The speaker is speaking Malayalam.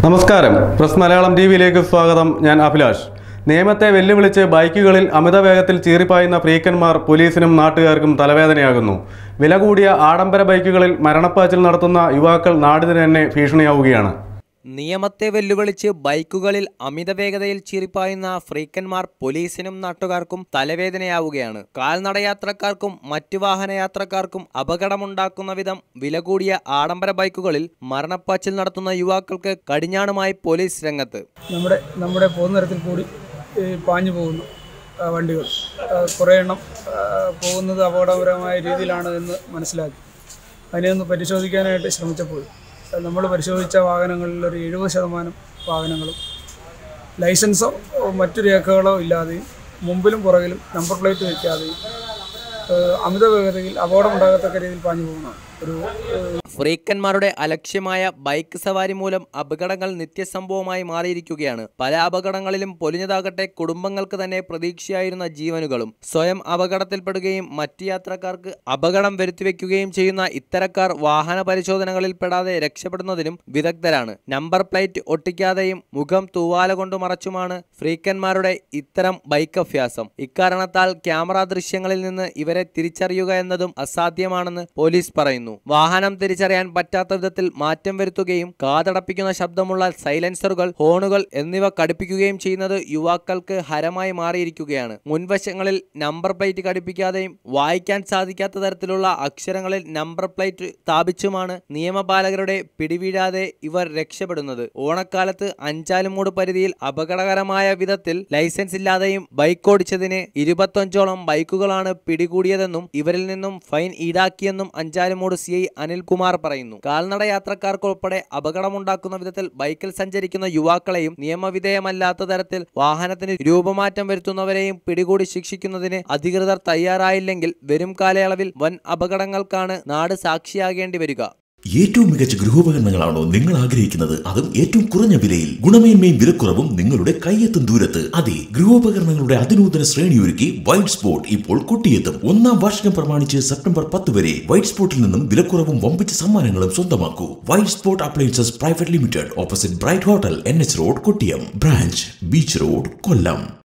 നമസ്കാരം പ്രസ് മലയാളം ടി വിയിലേക്ക് സ്വാഗതം ഞാൻ അഭിലാഷ് നിയമത്തെ വെല്ലുവിളിച്ച് ബൈക്കുകളിൽ അമിത വേഗത്തിൽ ചീറിപ്പായുന്ന ഫ്രീക്കന്മാർ പോലീസിനും നാട്ടുകാർക്കും തലവേദനയാകുന്നു വില കൂടിയ ആഡംബര ബൈക്കുകളിൽ മരണപ്പാച്ചിൽ നടത്തുന്ന യുവാക്കൾ നാടിന് തന്നെ ഭീഷണിയാവുകയാണ് നിയമത്തെ വെല്ലുവിളിച്ച് ബൈക്കുകളിൽ അമിത വേഗതയിൽ ചീറിപ്പായുന്ന ഫ്രീക്കന്മാർ പോലീസിനും നാട്ടുകാർക്കും തലവേദനയാവുകയാണ് കാൽനടയാത്രക്കാർക്കും മറ്റു വാഹനയാത്രക്കാർക്കും അപകടമുണ്ടാക്കുന്ന വിധം വില കൂടിയ ആഡംബര ബൈക്കുകളിൽ മരണപ്പാച്ചിൽ നടത്തുന്ന യുവാക്കൾക്ക് കടിഞ്ഞാണുമായി പോലീസ് രംഗത്ത് നമ്മുടെ നമ്മുടെ പോകുന്നിടത്തിൽ കൂടി ഈ പാഞ്ഞു പോകുന്നു ആ, വണ്ടികൾ ആ, കുറേ എണ്ണം ആ, പോകുന്നത് അപകടകരമായ രീതിയിലാണ് എന്ന് മനസ്സിലാക്കി അതിനെ ഒന്ന് പരിശോധിക്കാനായിട്ട് ശ്രമിച്ചപ്പോൾ നമ്മൾ പരിശോധിച്ച വാഹനങ്ങളിൽ ഒരു എഴുപത് ശതമാനം വാഹനങ്ങളും ലൈസൻസോ മറ്റു രേഖകളോ ഇല്ലാതെയും മുമ്പിലും പുറകിലും നമ്പർ പ്ലേറ്റ് വയ്ക്കാതെയും ആ, അമിത വേഗതയിൽ അപകടമുണ്ടാകത്തക്ക രീതിയിൽ പാഞ്ഞു പോകുന്നതാണ് ഒരു ആ, ഫ്രീക്കന്മാരുടെ അലക്ഷ്യമായ ബൈക്ക് സവാരി മൂലം അപകടങ്ങൾ നിത്യസംഭവമായി മാറിയിരിക്കുകയാണ് പല അപകടങ്ങളിലും പൊലിഞ്ഞതാകട്ടെ കുടുംബങ്ങൾക്ക് തന്നെ പ്രതീക്ഷയായിരുന്ന ജീവനുകളും സ്വയം അപകടത്തിൽപ്പെടുകയും മറ്റു യാത്രക്കാർക്ക് അപകടം വരുത്തിവെക്കുകയും ചെയ്യുന്ന ഇത്തരക്കാർ വാഹന പരിശോധനകളിൽ പെടാതെ രക്ഷപ്പെടുന്നതിനും വിദഗ്ധരാണ് നമ്പർ പ്ലേറ്റ് ഒട്ടിക്കാതെയും മുഖം തൂവാല കൊണ്ട് മറച്ചുമാണ് ഫ്രീക്കന്മാരുടെ ഇത്തരം ബൈക്ക് അഭ്യാസം ഇക്കാരണത്താൽ ക്യാമറ ദൃശ്യങ്ങളിൽ നിന്ന് ഇവരെ തിരിച്ചറിയുക എന്നതും അസാധ്യമാണെന്ന് പോലീസ് പറയുന്നു വാഹനം തിരിച്ചറിയാൻ പറ്റാത്ത വിധത്തിൽ മാറ്റം വരുത്തുകയും കാതടപ്പിക്കുന്ന ശബ്ദമുള്ള സൈലൻസറുകൾ ഹോണുകൾ എന്നിവ ഘടിപ്പിക്കുകയും ചെയ്യുന്നത് യുവാക്കൾക്ക് ഹരമായി മാറിയിരിക്കുകയാണ് മുൻവശങ്ങളിൽ നമ്പർ പ്ലേറ്റ് ഘടിപ്പിക്കാതെയും വായിക്കാൻ സാധിക്കാത്ത തരത്തിലുള്ള അക്ഷരങ്ങളിൽ നമ്പർ പ്ലേറ്റ് സ്ഥാപിച്ചുമാണ് നിയമപാലകരുടെ പിടിവീഴാതെ ഇവർ രക്ഷപ്പെടുന്നത് ഓണക്കാലത്ത് അഞ്ചാലുമൂട് പരിധിയിൽ അപകടകരമായ വിധത്തിൽ ലൈസൻസ് ഇല്ലാതെയും ബൈക്ക് ഓടിച്ചതിന് ഇരുപത്തഞ്ചോളം ബൈക്കുകളാണ് പിടികൂടിയതെന്നും ഇവരിൽ നിന്നും ഫൈൻ ഈടാക്കിയെന്നും അഞ്ചാലുമൂട് സി ഐ അനിൽകുമാർ പറയുന്നു കാൽനട യാത്രക്കാർക്കുൾപ്പെടെ അപകടമുണ്ടാക്കുന്ന വിധത്തിൽ ബൈക്കിൽ സഞ്ചരിക്കുന്ന യുവാക്കളെയും നിയമവിധേയമല്ലാത്ത തരത്തിൽ വാഹനത്തിന് രൂപമാറ്റം വരുത്തുന്നവരെയും പിടികൂടി ശിക്ഷിക്കുന്നതിന് അധികൃതർ തയ്യാറായില്ലെങ്കിൽ വരും കാലയളവിൽ വൻ അപകടങ്ങൾക്കാണ് നാട് സാക്ഷിയാകേണ്ടി വരിക ഏറ്റവും മികച്ച ഗൃഹോപകരണങ്ങളാണോ നിങ്ങൾ ആഗ്രഹിക്കുന്നത് അതും ഏറ്റവും കുറഞ്ഞ വിലയിൽ ഗുണമേന്മയും വിലക്കുറവും നിങ്ങളുടെ കയ്യെത്തും ദൂരത്ത് അതെ ഗൃഹോപകരണങ്ങളുടെ അതിനൂതന ശ്രേണിയൊരുക്കി വൈറ്റ് സ്പോട്ട് ഇപ്പോൾ കൊട്ടിയെത്തും ഒന്നാം വാർഷികം പ്രമാണിച്ച് സെപ്റ്റംബർ പത്ത് വരെ വൈറ്റ് സ്പോട്ടിൽ നിന്നും വിലക്കുറവും വമ്പിച്ച സമ്മാനങ്ങളും സ്വന്തമാക്കൂ white spot appliances private limited opposite bright hotel N H road Kottiyam branch beach road കൊല്ലം